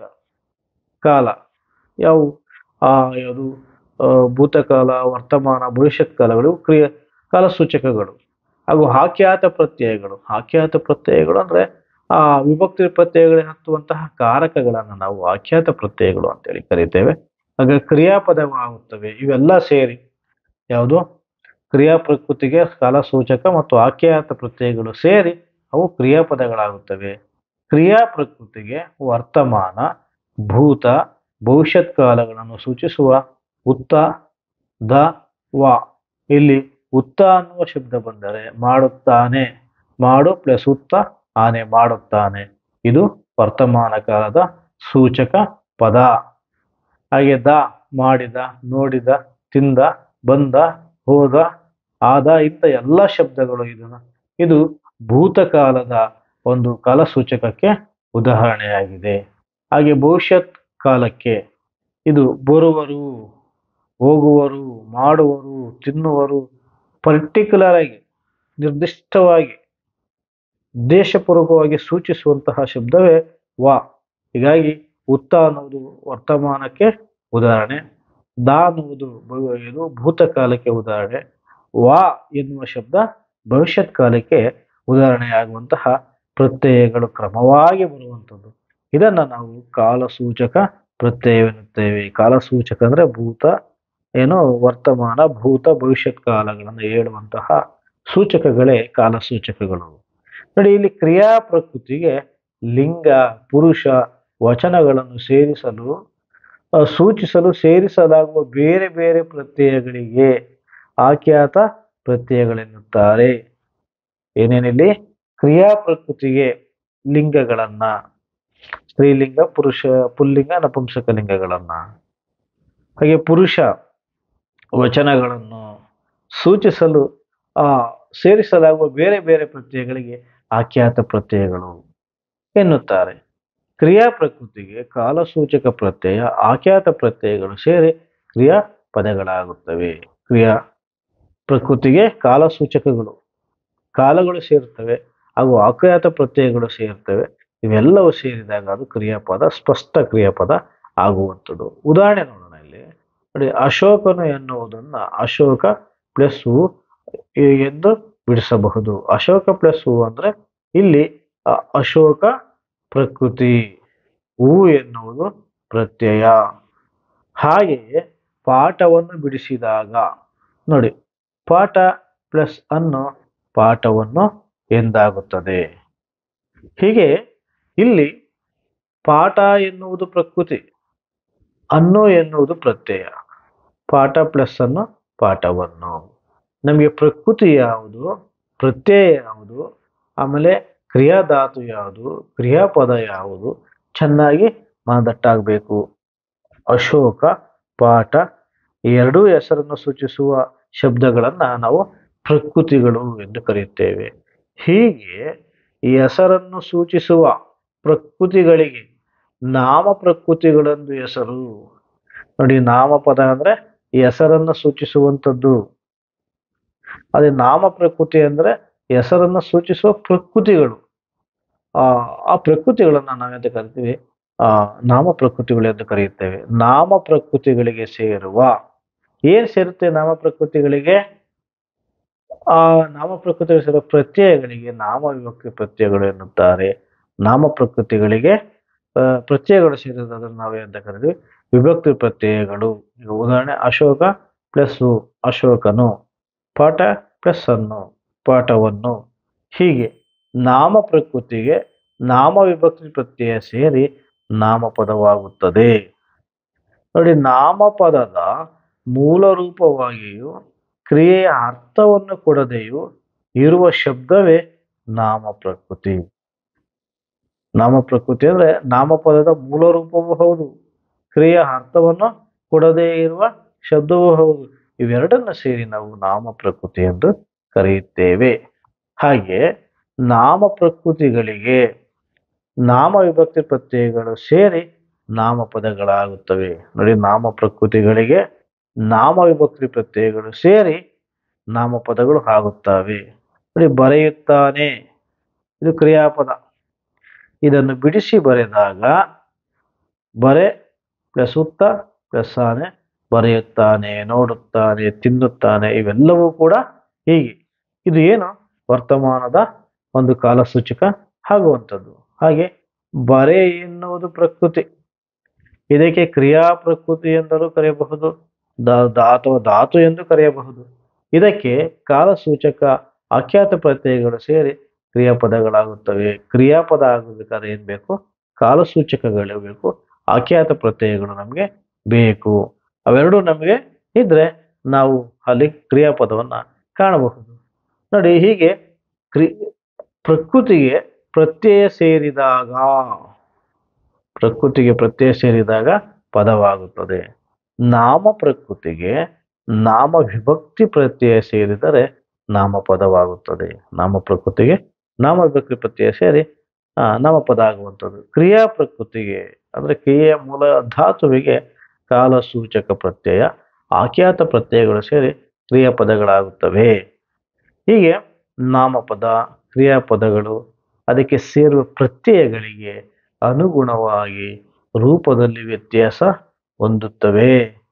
Speaker 1: ಕಾಲ ಯಾವ ಆ ಯಾವುದು ಆ, ಭೂತಕಾಲ ವರ್ತಮಾನ ಭವಿಷ್ಯತ್ ಕಾಲಗಳು ಕ್ರಿಯಾ ಕಾಲಸೂಚಕಗಳು ಹಾಗೂ ಆಖ್ಯಾತ ಪ್ರತ್ಯಯಗಳು ಆಖ್ಯಾತ ಪ್ರತ್ಯಯಗಳು ಅಂದ್ರೆ ಆ ವಿಭಕ್ತಿ ಪ್ರತ್ಯಯಗಳಿಗೆ ಹತ್ತುವಂತಹ ಕಾರಕಗಳನ್ನು ನಾವು ಆಖ್ಯಾತ ಪ್ರತ್ಯಯಗಳು ಅಂತೇಳಿ ಕರಿತೇವೆ ಹಾಗೆ ಕ್ರಿಯಾಪದವಾಗುತ್ತವೆ ಇವೆಲ್ಲ ಸೇರಿ ಯಾವುದು ಕ್ರಿಯಾ ಪ್ರಕೃತಿಗೆ ಕಾಲಸೂಚಕ ಮತ್ತು ಆಖ್ಯಾತ ಪ್ರತ್ಯಯಗಳು ಸೇರಿ ಅವು ಕ್ರಿಯಾಪದಗಳಾಗುತ್ತವೆ ಕ್ರಿಯಾ ಪ್ರಕೃತಿಗೆ ವರ್ತಮಾನ ಭೂತ ಭವಿಷ್ಯತ್ ಕಾಲಗಳನ್ನು ಸೂಚಿಸುವ ಉತ್ತ ದ ವ ಇಲ್ಲಿ ಉತ್ತ ಅನ್ನುವ ಶಬ್ದ ಬಂದರೆ ಮಾಡುತ್ತಾನೆ ಮಾಡು ಪ್ಲಸ್ ಉತ್ತ ಆನೆ ಮಾಡುತ್ತಾನೆ ಇದು ವರ್ತಮಾನ ಕಾಲದ ಸೂಚಕ ಪದ ಹಾಗೆ ದ ಮಾಡಿದ ನೋಡಿದ ತಿಂದ ಬಂದ ಹೋದ ಆದ ಇಂಥ ಎಲ್ಲ ಶಬ್ದಗಳು ಇದನ್ನ ಇದು ಭೂತಕಾಲದ ಒಂದು ಕಾಲಸೂಚಕಕ್ಕೆ ಉದಾಹರಣೆಯಾಗಿದೆ ಹಾಗೆ ಭವಿಷ್ಯತ್ ಕಾಲಕ್ಕೆ ಇದು ಬರುವರು ಹೋಗುವರು ಮಾಡುವರು ತಿನ್ನುವರು ಪರ್ಟಿಕ್ಯುಲರ್ ಆಗಿ ನಿರ್ದಿಷ್ಟವಾಗಿ ಉದ್ದೇಶಪೂರ್ವಕವಾಗಿ ಸೂಚಿಸುವಂತಹ ಶಬ್ದವೇ ವಾ ಹೀಗಾಗಿ ಉತ್ತ ಅನ್ನುವುದು ವರ್ತಮಾನಕ್ಕೆ ಉದಾಹರಣೆ ದ ಅನ್ನುವುದು ಭವ- ಇದು ಭೂತಕಾಲಕ್ಕೆ ಉದಾಹರಣೆ ವಾ ಎನ್ನುವ ಶಬ್ದ ಭವಿಷ್ಯತ್ ಕಾಲಕ್ಕೆ ಉದಾಹರಣೆಯಾಗುವಂತಹ ಪ್ರತ್ಯಯಗಳು ಕ್ರಮವಾಗಿ ಬರುವಂಥದ್ದು ಇದನ್ನ ನಾವು ಕಾಲಸೂಚಕ ಪ್ರತ್ಯಯವೆನ್ನುತ್ತೇವೆ ಕಾಲಸೂಚಕ ಅಂದ್ರೆ ಭೂತ ಏನು ವರ್ತಮಾನ ಭೂತ ಭವಿಷ್ಯತ್ ಕಾಲಗಳನ್ನು ಹೇಳುವಂತಹ ಸೂಚಕಗಳೇ ಕಾಲಸೂಚಕಗಳು ನೋಡಿ ಇಲ್ಲಿ ಕ್ರಿಯಾ ಪ್ರಕೃತಿಗೆ ಲಿಂಗ ಪುರುಷ ವಚನಗಳನ್ನು ಸೇರಿಸಲು ಆ, ಸೂಚಿಸಲು ಸೇರಿಸಲಾಗುವ ಬೇರೆ ಬೇರೆ ಪ್ರತ್ಯಯಗಳಿಗೆ ಆಖ್ಯಾತ ಪ್ರತ್ಯಯಗಳೆನ್ನುತ್ತಾರೆ ಏನೇನಿಲ್ಲಿ ಕ್ರಿಯಾ ಪ್ರಕೃತಿಗೆ ಲಿಂಗಗಳನ್ನ ಸ್ತ್ರೀಲಿಂಗ ಪುರುಷ ಪುಲ್ಲಿಂಗ ನಪುಂಸಕ ಲಿಂಗಗಳನ್ನ ಹಾಗೆ ಪುರುಷ ವಚನಗಳನ್ನು ಸೂಚಿಸಲು ಆ ಸೇರಿಸಲಾಗುವ ಬೇರೆ ಬೇರೆ ಪ್ರತ್ಯಯಗಳಿಗೆ ಆಖ್ಯಾತ ಪ್ರತ್ಯಯಗಳು ಎನ್ನುತ್ತಾರೆ ಕ್ರಿಯಾ ಪ್ರಕೃತಿಗೆ ಕಾಲಸೂಚಕ ಪ್ರತ್ಯಯ ಆಖ್ಯಾತ ಪ್ರತ್ಯಯಗಳು ಸೇರಿ ಕ್ರಿಯಾ ಪದಗಳಾಗುತ್ತವೆ ಕ್ರಿಯಾ ಪ್ರಕೃತಿಗೆ ಕಾಲಸೂಚಕಗಳು ಕಾಲಗಳು ಸೇರುತ್ತವೆ ಹಾಗೂ ಆಖ್ಯಾತ ಪ್ರತ್ಯಯಗಳು ಸೇರುತ್ತವೆ ಇವೆಲ್ಲವೂ ಸೇರಿದಾಗ ಅದು ಕ್ರಿಯಾಪದ ಸ್ಪಷ್ಟ ಕ್ರಿಯಾಪದ ಆಗುವಂಥದ್ದು ಉದಾಹರಣೆ ನೋಡೋಣ ಇಲ್ಲಿ ನೋಡಿ ಅಶೋಕನು ಎನ್ನುವುದನ್ನ ಅಶೋಕ ಪ್ಲಸ್ ಹೂ ಎಂದು ಬಿಡಿಸಬಹುದು ಅಶೋಕ ಪ್ಲಸ್ ಹೂ ಅಂದ್ರೆ ಇಲ್ಲಿ ಅ- ಅಶೋಕ ಪ್ರಕೃತಿ ಹೂ ಎನ್ನುವುದು ಪ್ರತ್ಯಯ ಹಾಗೆಯೇ ಪಾಠವನ್ನು ಬಿಡಿಸಿದಾಗ ನೋಡಿ ಪಾಠ ಪ್ಲಸ್ ಅನ್ನು ಪಾಠವನ್ನು ಎಂದಾಗುತ್ತದೆ ಹೀಗೆ ಇಲ್ಲಿ ಪಾಠ ಎನ್ನುವುದು ಪ್ರಕೃತಿ ಅನ್ನು ಎನ್ನುವುದು ಪ್ರತ್ಯಯ ಪಾಠ ಪ್ಲಸ್ ಅನ್ನು ಪಾಠವನ್ನು ನಮಗೆ ಪ್ರಕೃತಿ ಯಾವುದು ಪ್ರತ್ಯಯ ಯಾವುದು ಆಮೇಲೆ ಕ್ರಿಯಾಧಾತು ಯಾವುದು ಕ್ರಿಯಾಪದ ಯಾವುದು ಚೆನ್ನಾಗಿ ಮನದಟ್ಟಾಗಬೇಕು ಅಶೋಕ ಪಾಠ ಈ ಎರಡೂ ಹೆಸರನ್ನು ಸೂಚಿಸುವ ಶಬ್ದಗಳನ್ನ ನಾವು ಪ್ರಕೃತಿಗಳು ಎಂದು ಕರೆಯುತ್ತೇವೆ ಹೀಗೆ ಈ ಹೆಸರನ್ನು ಸೂಚಿಸುವ ಪ್ರಕೃತಿಗಳಿಗೆ ನಾಮ ಪ್ರಕೃತಿಗಳೆಂದು ಹೆಸರು ನೋಡಿ ನಾಮಪದ ಅಂದ್ರೆ ಹೆಸರನ್ನ ಸೂಚಿಸುವಂಥದ್ದು ಅದೇ ನಾಮ ಪ್ರಕೃತಿ ಅಂದ್ರೆ ಹೆಸರನ್ನ ಸೂಚಿಸುವ ಪ್ರಕೃತಿಗಳು ಆ ಆ ಪ್ರಕೃತಿಗಳನ್ನ ನಾವೆಂತ ಕರಿತೀವಿ ಆ ನಾಮ ಪ್ರಕೃತಿಗಳು ಎಂದು ಕರೆಯುತ್ತೇವೆ ನಾಮ ಪ್ರಕೃತಿಗಳಿಗೆ ಸೇರುವ ಏನ್ ಸೇರುತ್ತೆ ನಾಮ ಪ್ರಕೃತಿಗಳಿಗೆ ಆ ನಾಮ ಪ್ರಕೃತಿಗಳಿಗೆ ಸೇರುವ ಪ್ರತ್ಯಯಗಳಿಗೆ ನಾಮ ವಿಭಕ್ತಿ ಪ್ರತ್ಯಯಗಳು ಎನ್ನುತ್ತಾರೆ ನಾಮ ಪ್ರಕೃತಿಗಳಿಗೆ ಆ, ಪ್ರತ್ಯಯಗಳು ಸೇರಿರೋದನ್ನು ನಾವು ಅಂತ ಕರಿತೀವಿ ವಿಭಕ್ತಿ ಪ್ರತ್ಯಯಗಳು ಈಗ ಉದಾಹರಣೆ ಅಶೋಕ ಪ್ಲಸ್ ಅಶೋಕನು ಪಾಠ ಪ್ಲಸ್ ಅನ್ನು ಪಾಠವನ್ನು ಹೀಗೆ ನಾಮ ಪ್ರಕೃತಿಗೆ ನಾಮ ವಿಭಕ್ತಿ ಪ್ರತ್ಯಯ ಸೇರಿ ನಾಮಪದವಾಗುತ್ತದೆ ನೋಡಿ ನಾಮಪದದ ಮೂಲ ರೂಪವಾಗಿಯೂ ಕ್ರಿಯೆಯ ಅರ್ಥವನ್ನು ಕೊಡದೆಯೂ ಇರುವ ಶಬ್ದವೇ ನಾಮ ಪ್ರಕೃತಿ ನಾಮ ಪ್ರಕೃತಿ ಅಂದ್ರೆ ನಾಮಪದದ ಮೂಲ ರೂಪವೂ ಹೌದು ಕ್ರಿಯೆಯ ಅರ್ಥವನ್ನು ಕೊಡದೇ ಇರುವ ಶಬ್ದವೂ ಹೌದು ಇವೆರಡನ್ನ ಸೇರಿ ನಾವು ನಾಮ ಪ್ರಕೃತಿ ಎಂದು ಕರೆಯುತ್ತೇವೆ ಹಾಗೆ ನಾಮ ಪ್ರಕೃತಿಗಳಿಗೆ ನಾಮ ವಿಭಕ್ತಿ ಪ್ರತ್ಯಯಗಳು ಸೇರಿ ನಾಮಪದಗಳಾಗುತ್ತವೆ ನೋಡಿ ನಾಮ ಪ್ರಕೃತಿಗಳಿಗೆ ನಾಮ ವಿಭಕ್ತಿ ಪ್ರತ್ಯಯಗಳು ಸೇರಿ ನಾಮಪದಗಳು ಆಗುತ್ತವೆ ನೋಡಿ ಬರೆಯುತ್ತಾನೆ ಇದು ಕ್ರಿಯಾಪದ ಇದನ್ನು ಬಿಡಿಸಿ ಬರೆದಾಗ ಬರೆ ಪ್ಲಸ್ ಉತ್ತ ಪ್ಲಸ್ ಆನೆ ಬರೆಯುತ್ತಾನೆ ನೋಡುತ್ತಾನೆ ತಿನ್ನುತ್ತಾನೆ ಇವೆಲ್ಲವೂ ಕೂಡ ಹೀಗೆ ಇದು ಏನು ವರ್ತಮಾನದ ಒಂದು ಕಾಲಸೂಚಕ ಆಗುವಂಥದ್ದು ಹಾಗೆ ಬರೆ ಎನ್ನುವುದು ಪ್ರಕೃತಿ ಇದಕ್ಕೆ ಕ್ರಿಯಾ ಪ್ರಕೃತಿ ಎಂದರೂ ಕರೆಯಬಹುದು ದ- ದ- ಅಥವಾ ಧಾತು ಎಂದು ಕರೆಯಬಹುದು ಇದಕ್ಕೆ ಕಾಲಸೂಚಕ ಅಖ್ಯಾತ ಪ್ರತ್ಯಯಗಳು ಸೇರಿ ಕ್ರಿಯಾಪದಗಳಾಗುತ್ತವೆ ಕ್ರಿಯಾಪದ ಆಗಬೇಕಾದ್ರೆ ಏನ್ ಬೇಕು ಕಾಲಸೂಚಕಗಳು ಬೇಕು ಅಖ್ಯಾತ ಪ್ರತ್ಯಯಗಳು ನಮಗೆ ಬೇಕು ಅವೆರಡು ನಮಗೆ ಇದ್ರೆ ನಾವು ಅಲ್ಲಿ ಕ್ರಿಯಾಪದವನ್ನ ಕಾಣಬಹುದು ನೋಡಿ ಹೀಗೆ ಕ್ರಿ ಪ್ರಕೃತಿಗೆ ಪ್ರತ್ಯಯ ಸೇರಿದಾಗ ಪ್ರಕೃತಿಗೆ ಪ್ರತ್ಯಯ ಸೇರಿದಾಗ ಪದವಾಗುತ್ತದೆ ನಾಮ ಪ್ರಕೃತಿಗೆ ನಾಮ ವಿಭಕ್ತಿ ಪ್ರತ್ಯಯ ಸೇರಿದರೆ ನಾಮಪದವಾಗುತ್ತದೆ ನಾಮ ಪ್ರಕೃತಿಗೆ ನಾಮ ವಿಭಕ್ತಿ ಪ್ರತ್ಯಯ ಸೇರಿ ಆ, ನಾಮಪದ ಆಗುವಂಥದ್ದು ಕ್ರಿಯಾ ಪ್ರಕೃತಿಗೆ ಅಂದ್ರೆ ಕ್ರಿಯೆಯ ಮೂಲ ಧಾತುವಿಗೆ ಕಾಲಸೂಚಕ ಪ್ರತ್ಯಯ ಆಖ್ಯಾತ ಪ್ರತ್ಯಯಗಳು ಸೇರಿ ಕ್ರಿಯಾಪದಗಳಾಗುತ್ತವೆ ಹೀಗೆ ನಾಮಪದ ಕ್ರಿಯಾಪದಗಳು ಅದಕ್ಕೆ ಸೇರುವ ಪ್ರತ್ಯಯಗಳಿಗೆ ಅನುಗುಣವಾಗಿ ರೂಪದಲ್ಲಿ ವ್ಯತ್ಯಾಸ ಹೊಂದುತ್ತವೆ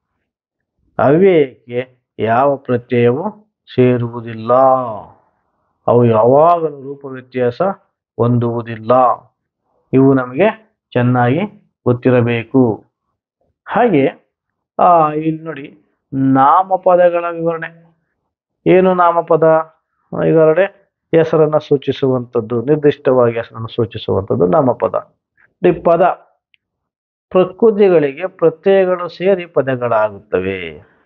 Speaker 1: ಅವ್ಯಯಕ್ಕೆ ಯಾವ ಪ್ರತ್ಯಯವೂ ಸೇರುವುದಿಲ್ಲ ಅವು ಯಾವಾಗಲೂ ರೂಪ ವ್ಯತ್ಯಾಸ ಹೊಂದುವುದಿಲ್ಲ ಇವು ನಮಗೆ ಚೆನ್ನಾಗಿ ಗೊತ್ತಿರಬೇಕು ಹಾಗೆ ಆ ಇಲ್ಲಿ ನೋಡಿ ನಾಮಪದಗಳ ವಿವರಣೆ ಏನು ನಾಮಪದ ಈಗಾಗಲೇ ಹೆಸರನ್ನ ಸೂಚಿಸುವಂಥದ್ದು ನಿರ್ದಿಷ್ಟವಾಗಿ ಹೆಸರನ್ನು ಸೂಚಿಸುವಂಥದ್ದು ನಾಮಪದ ಈ ಪದ ಪ್ರಕೃತಿಗಳಿಗೆ ಪ್ರತ್ಯಯಗಳು ಸೇರಿ ಪದಗಳಾಗುತ್ತವೆ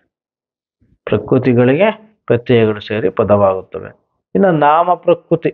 Speaker 1: ಪ್ರಕೃತಿಗಳಿಗೆ ಪ್ರತ್ಯಯಗಳು ಸೇರಿ ಪದವಾಗುತ್ತವೆ ಇನ್ನು ನಾಮ ಪ್ರಕೃತಿ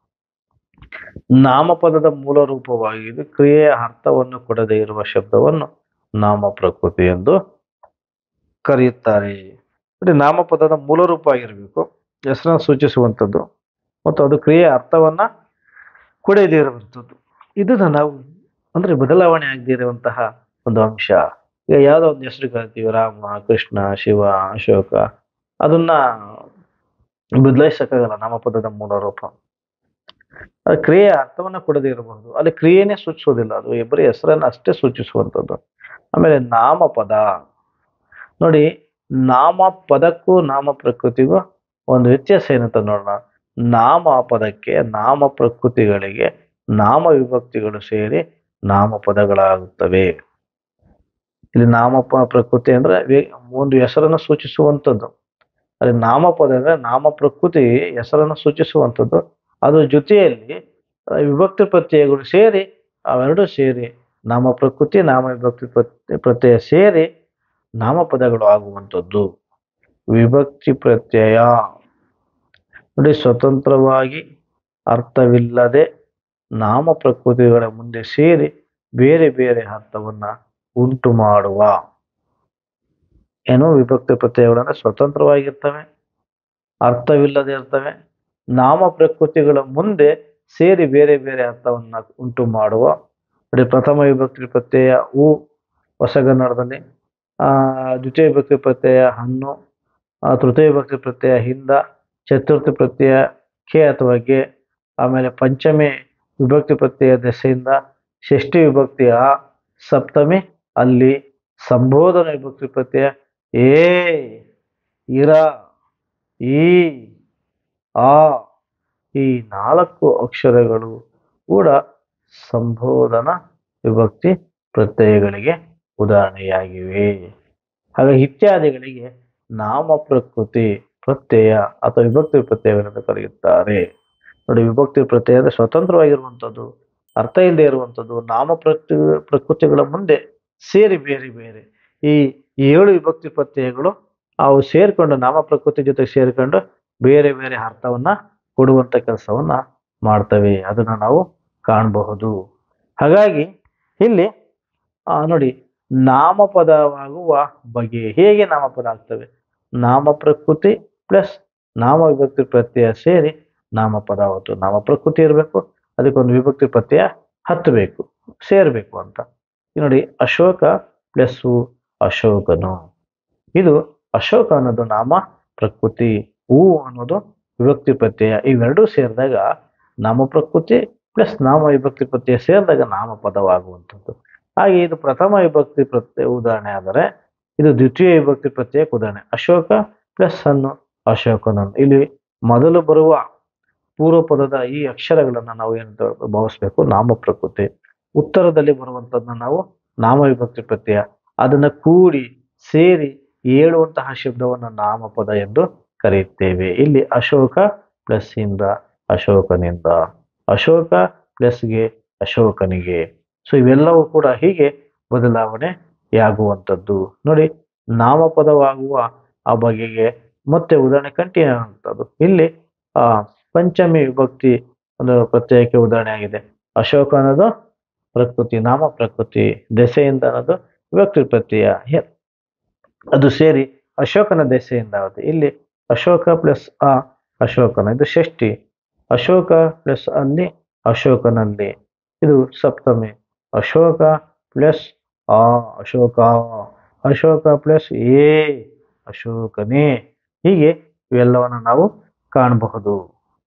Speaker 1: ನಾಮಪದದ ಮೂಲ ರೂಪವಾಗಿದ್ದು ಕ್ರಿಯೆಯ ಅರ್ಥವನ್ನು ಕೊಡದೇ ಇರುವ ಶಬ್ದವನ್ನು ನಾಮ ಪ್ರಕೃತಿ ಎಂದು ಕರೆಯುತ್ತಾರೆ ನೋಡಿ ನಾಮಪದದ ಮೂಲ ರೂಪ ಆಗಿರಬೇಕು ಹೆಸರನ್ನು ಸೂಚಿಸುವಂಥದ್ದು ಮತ್ತು ಅದು ಕ್ರಿಯೆಯ ಅರ್ಥವನ್ನ ಕೊಡದೇ ಇರುವಂಥದ್ದು ಇದನ್ನ ನಾವು ಅಂದ್ರೆ ಬದಲಾವಣೆ ಆಗದೇ ಇರುವಂತಹ ಒಂದು ಅಂಶ ಈಗ ಯಾವುದೋ ಒಂದು ಹೆಸರು ಕರಿತೀವಿ ರಾಮ ಕೃಷ್ಣ ಶಿವ ಅಶೋಕ ಅದನ್ನ ಬದಲಾಯಿಸಕ್ಕಾಗಲ್ಲ ನಾಮಪದದ ಮೂಲ ರೂಪ ಅದು ಕ್ರಿಯೆಯ ಅರ್ಥವನ್ನ ಕೊಡದೇ ಇರಬಹುದು ಅಲ್ಲಿ ಕ್ರಿಯೆನೇ ಸೂಚಿಸೋದಿಲ್ಲ ಅದು ಬರೀ ಹೆಸರನ್ನ ಅಷ್ಟೇ ಸೂಚಿಸುವಂಥದ್ದು ಆಮೇಲೆ ನಾಮಪದ ನೋಡಿ ನಾಮ ಪದಕ್ಕೂ ನಾಮ ಪ್ರಕೃತಿಗೂ ಒಂದು ವ್ಯತ್ಯಾಸ ಏನಂತ ನೋಡೋಣ ನಾಮ ಪದಕ್ಕೆ ನಾಮ ಪ್ರಕೃತಿಗಳಿಗೆ ನಾಮ ವಿಭಕ್ತಿಗಳು ಸೇರಿ ನಾಮಪದಗಳಾಗುತ್ತವೆ ಇಲ್ಲಿ ನಾಮ ಪ- ಪ್ರಕೃತಿ ಅಂದ್ರೆ ವೇ- ಒಂದು ಹೆಸರನ್ನು ಸೂಚಿಸುವಂಥದ್ದು ಅಲ್ಲಿ ನಾಮಪದ ಅಂದ್ರೆ ನಾಮ ಪ್ರಕೃತಿ ಹೆಸರನ್ನು ಸೂಚಿಸುವಂಥದ್ದು ಅದ್ರ ಜೊತೆಯಲ್ಲಿ ಆ, ವಿಭಕ್ತಿ ಪ್ರತ್ಯಯಗಳು ಸೇರಿ ಅವೆರಡು ಸೇರಿ ನಾಮ ಪ್ರಕೃತಿ ನಾಮ ವಿಭಕ್ತಿ ಪ್ರತ್ಯ- ಪ್ರತ್ಯಯ ಸೇರಿ ನಾಮಪದಗಳು ಆಗುವಂಥದ್ದು ವಿಭಕ್ತಿ ಪ್ರತ್ಯಯ ನೋಡಿ ಸ್ವತಂತ್ರವಾಗಿ ಅರ್ಥವಿಲ್ಲದೆ ನಾಮ ಪ್ರಕೃತಿಗಳ ಮುಂದೆ ಸೇರಿ ಬೇರೆ ಬೇರೆ ಅರ್ಥವನ್ನ ಉಂಟು ಮಾಡುವ ಏನೋ ವಿಭಕ್ತಿ ಪ್ರತ್ಯಯಗಳನ್ನ ಸ್ವತಂತ್ರವಾಗಿರ್ತವೆ ಅರ್ಥವಿಲ್ಲದೆ ಇರ್ತವೆ ನಾಮ ಪ್ರಕೃತಿಗಳ ಮುಂದೆ ಸೇರಿ ಬೇರೆ ಬೇರೆ ಅರ್ಥವನ್ನ ಉಂಟು ಮಾಡುವ ನೋಡಿ ಪ್ರಥಮ ವಿಭಕ್ತಿ ಪ್ರತ್ಯಯ ಉ ಹೊಸಗನ್ನಡದಲ್ಲಿ ಆ, ದ್ವಿತೀಯ ವಿಭಕ್ತಿ ಪ್ರತ್ಯಯ ಹಣ್ಣು ಆ, ತೃತೀಯ ವಿಭಕ್ತಿ ಪ್ರತ್ಯಯ ಹಿಂದ ಚತುರ್ಥಿ ಪ್ರತ್ಯಯ ಕೆ ಅಥವಾ ಗೆ ಆಮೇಲೆ ಪಂಚಮಿ ವಿಭಕ್ತಿ ಪ್ರತ್ಯಯ ದೆಸೆಯಿಂದ ಷಷ್ಠಿ ವಿಭಕ್ತಿ ಆ ಸಪ್ತಮಿ ಅಲ್ಲಿ ಸಂಬೋಧನ ವಿಭಕ್ತಿ ಪ್ರತ್ಯಯ ಏ ಇರ ಈ ಆ ಈ ನಾಲ್ಕು ಅಕ್ಷರಗಳು ಕೂಡ ಸಂಬೋಧನ ವಿಭಕ್ತಿ ಪ್ರತ್ಯಯಗಳಿಗೆ ಉದಾಹರಣೆಯಾಗಿವೆ ಹಾಗೆ ಇತ್ಯಾದಿಗಳಿಗೆ ನಾಮ ಪ್ರಕೃತಿ ಪ್ರತ್ಯಯ ಅಥವಾ ವಿಭಕ್ತಿ ಪ್ರತ್ಯಯಗಳೆಂದು ಕರೆಯುತ್ತಾರೆ ನೋಡಿ ವಿಭಕ್ತಿ ಪ್ರತ್ಯಯ ಅಂದ್ರೆ ಸ್ವತಂತ್ರವಾಗಿರುವಂಥದ್ದು ಅರ್ಥ ಇಲ್ಲದೆ ಇರುವಂಥದ್ದು ನಾಮ ಪ್ರಕೃತಿ ಪ್ರಕೃತಿಗಳ ಮುಂದೆ ಸೇರಿ ಬೇರೆ ಬೇರೆ ಈ ಏಳು ವಿಭಕ್ತಿ ಪ್ರತ್ಯಯಗಳು ಅವು ಸೇರಿಕೊಂಡು ನಾಮ ಪ್ರಕೃತಿ ಜೊತೆ ಸೇರಿಕೊಂಡು ಬೇರೆ ಬೇರೆ ಅರ್ಥವನ್ನ ಕೊಡುವಂತ ಕೆಲಸವನ್ನ ಮಾಡ್ತವೆ ಅದನ್ನ ನಾವು ಕಾಣಬಹುದು ಹಾಗಾಗಿ ಇಲ್ಲಿ ಆ, ನೋಡಿ ನಾಮಪದವಾಗುವ ಬಗೆ ಹೇಗೆ ನಾಮಪದ ಆಗ್ತವೆ ನಾಮ ಪ್ರಕೃತಿ ಪ್ಲಸ್ ನಾಮ ವಿಭಕ್ತಿ ಪ್ರತ್ಯಯ ಸೇರಿ ನಾಮಪದ ಆವತ್ತು ನಾಮ ಪ್ರಕೃತಿ ಇರಬೇಕು ಅದಕ್ಕೊಂದು ವಿಭಕ್ತಿ ಪ್ರತ್ಯಯ ಹತ್ತಬೇಕು ಸೇರ್ಬೇಕು ಅಂತ ಈಗ ನೋಡಿ ಅಶೋಕ ಪ್ಲಸ್ ಅಶೋಕನು ಇದು ಅಶೋಕ ಅನ್ನೋದು ನಾಮ ಪ್ರಕೃತಿ ಹೂ ಅನ್ನೋದು ವಿಭಕ್ತಿ ಪ್ರತ್ಯಯ ಇವೆರಡೂ ಸೇರಿದಾಗ ನಾಮ ಪ್ರಕೃತಿ ಪ್ಲಸ್ ನಾಮ ವಿಭಕ್ತಿ ಪ್ರತ್ಯಯ ಸೇರಿದಾಗ ನಾಮಪದವಾಗುವಂಥದ್ದು ಹಾಗೆ ಇದು ಪ್ರಥಮ ವಿಭಕ್ತಿ ಪ್ರತ್ಯಯ ಉದಾಹರಣೆ ಆದರೆ ಇದು ದ್ವಿತೀಯ ವಿಭಕ್ತಿ ಪ್ರತ್ಯಯಕ್ಕೆ ಉದಾಹರಣೆ ಅಶೋಕ ಪ್ಲಸ್ ಅನ್ನು ಅಶೋಕನನ್ನು ಇಲ್ಲಿ ಮೊದಲು ಬರುವ ಪೂರ್ವ ಪದದ ಈ ಅಕ್ಷರಗಳನ್ನ ನಾವು ಏನಂತ ಭಾವಿಸ್ಬೇಕು ನಾಮ ಪ್ರಕೃತಿ ಉತ್ತರದಲ್ಲಿ ಬರುವಂತದನ್ನ ನಾವು ನಾಮ ವಿಭಕ್ತಿ ಪ್ರತ್ಯಯ ಅದನ್ನ ಕೂಡಿ ಸೇರಿ ಹೇಳುವಂತಹ ಶಬ್ದವನ್ನ ನಾಮಪದ ಎಂದು ಕರೆಯುತ್ತೇವೆ ಇಲ್ಲಿ ಅಶೋಕ ಪ್ಲಸ್ ಇಂದ ಅಶೋಕನಿಂದ ಅಶೋಕ ಪ್ಲಸ್ಗೆ ಅಶೋಕನಿಗೆ ಸೊ ಇವೆಲ್ಲವೂ ಕೂಡ ಹೀಗೆ ಬದಲಾವಣೆಯಾಗುವಂಥದ್ದು ನೋಡಿ ನಾಮಪದವಾಗುವ ಆ ಬಗೆಗೆ ಮತ್ತೆ ಉದಾಹರಣೆ ಕಂಟಿನ್ಯೂ ಆಗುವಂಥದ್ದು ಇಲ್ಲಿ ಆ ಪಂಚಮಿ ವಿಭಕ್ತಿ ಒಂದು ಪ್ರತ್ಯಯಕ್ಕೆ ಉದಾಹರಣೆ ಆಗಿದೆ ಅಶೋಕ ಅನ್ನೋದು ಪ್ರಕೃತಿ ನಾಮ ಪ್ರಕೃತಿ ದೆಸೆಯಿಂದ ಅನ್ನೋದು ವಿಭಕ್ತಿ ಪ್ರತ್ಯಯ ಹೆ- ಅದು ಸೇರಿ ಅಶೋಕನ ದೆಸೆಯಿಂದ ಆಗುತ್ತೆ ಇಲ್ಲಿ ಅಶೋಕ ಪ್ಲಸ್ ಆ ಅಶೋಕನ ಇದು ಷಷ್ಠಿ ಅಶೋಕ ಪ್ಲಸ್ ಅಲ್ಲಿ ಅಶೋಕನಲ್ಲಿ ಇದು ಸಪ್ತಮಿ ಅಶೋಕ ಪ್ಲಸ್ ಆ ಅಶೋಕ ಅಶೋಕ ಪ್ಲಸ್ ಏ ಅಶೋಕನೇ ಹೀಗೆ ಇವೆಲ್ಲವನ್ನು ನಾವು ಕಾಣಬಹುದು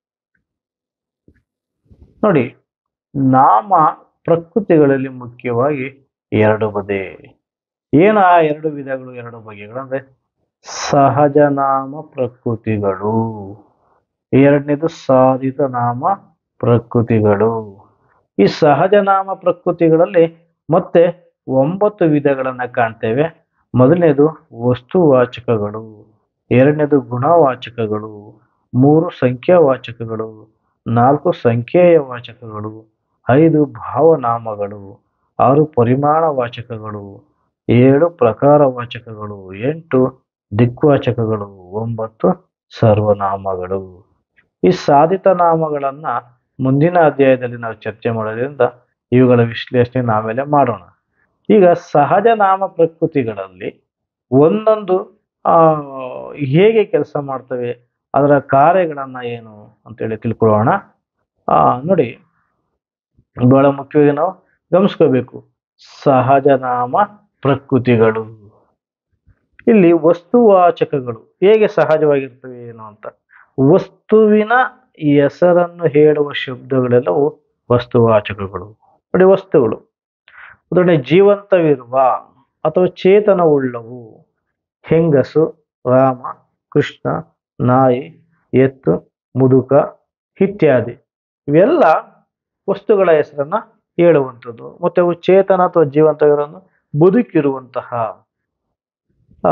Speaker 1: ನೋಡಿ ನಾಮ ಪ್ರಕೃತಿಗಳಲ್ಲಿ ಮುಖ್ಯವಾಗಿ ಎರಡು ಬಗೆ ಏನು ಆ ಎರಡು ವಿಧಗಳು ಎರಡು ಬಗೆಗಳು ಅಂದ್ರೆ ಸಹಜ ನಾಮ ಪ್ರಕೃತಿಗಳು ಎರಡನೇದು ಸಾಧಿತ ನಾಮ ಪ್ರಕೃತಿಗಳು ಈ ಸಹಜ ನಾಮ ಪ್ರಕೃತಿಗಳಲ್ಲಿ ಮತ್ತೆ ಒಂಬತ್ತು ವಿಧಗಳನ್ನ ಕಾಣ್ತೇವೆ ಮೊದಲನೇದು ವಸ್ತುವಾಚಕಗಳು ಎರಡನೇದು ಗುಣವಾಚಕಗಳು ಮೂರು ಸಂಖ್ಯಾವಾಚಕಗಳು ನಾಲ್ಕು ಸಂಖ್ಯೆಯ ವಾಚಕಗಳು ಐದು ಭಾವನಾಮಗಳು ಆರು ಪರಿಮಾಣ ವಾಚಕಗಳು ಏಳು ಪ್ರಕಾರ ವಾಚಕಗಳು ಎಂಟು ದಿಕ್ವಾಚಕಗಳು ಒಂಬತ್ತು ಸರ್ವನಾಮಗಳು ಈ ಸಾಧಿತ ನಾಮಗಳನ್ನ ಮುಂದಿನ ಅಧ್ಯಾಯದಲ್ಲಿ ನಾವು ಚರ್ಚೆ ಮಾಡೋದ್ರಿಂದ ಇವುಗಳ ವಿಶ್ಲೇಷಣೆ ನಾವೆಲ್ಲ ಮಾಡೋಣ ಈಗ ಸಹಜ ನಾಮ ಪ್ರಕೃತಿಗಳಲ್ಲಿ ಒಂದೊಂದು ಆ ಹೇಗೆ ಕೆಲಸ ಮಾಡ್ತವೆ ಅದರ ಕಾರ್ಯಗಳನ್ನ ಏನು ಅಂತೇಳಿ ತಿಳ್ಕೊಳ್ಳೋಣ ಆ ನೋಡಿ ಬಹಳ ಮುಖ್ಯವಾಗಿ ನಾವು ಗಮನಿಸ್ಕೋಬೇಕು ಸಹಜ ನಾಮ ಪ್ರಕೃತಿಗಳು ಇಲ್ಲಿ ವಸ್ತುವಾಚಕಗಳು ಹೇಗೆ ಸಹಜವಾಗಿರ್ತವೆ ಏನು ಅಂತ ವಸ್ತುವಿನ ಹೆಸರನ್ನು ಹೇಳುವ ಶಬ್ದಗಳೆಲ್ಲವೂ ವಸ್ತುವಾಚಕಗಳು ನೋಡಿ ವಸ್ತುಗಳು ಉದಾಹರಣೆ ಜೀವಂತವಿರುವ ಅಥವಾ ಚೇತನವುಳ್ಳವು ಹೆಂಗಸು ರಾಮ ಕೃಷ್ಣ ನಾಯಿ ಎತ್ತು ಮುದುಕ ಇತ್ಯಾದಿ ಇವೆಲ್ಲ ವಸ್ತುಗಳ ಹೆಸರನ್ನ ಹೇಳುವಂಥದ್ದು ಮತ್ತೆ ಅವು ಚೇತನ ಅಥವಾ ಜೀವಂತಗಳನ್ನು ಬದುಕಿರುವಂತಹ ಆ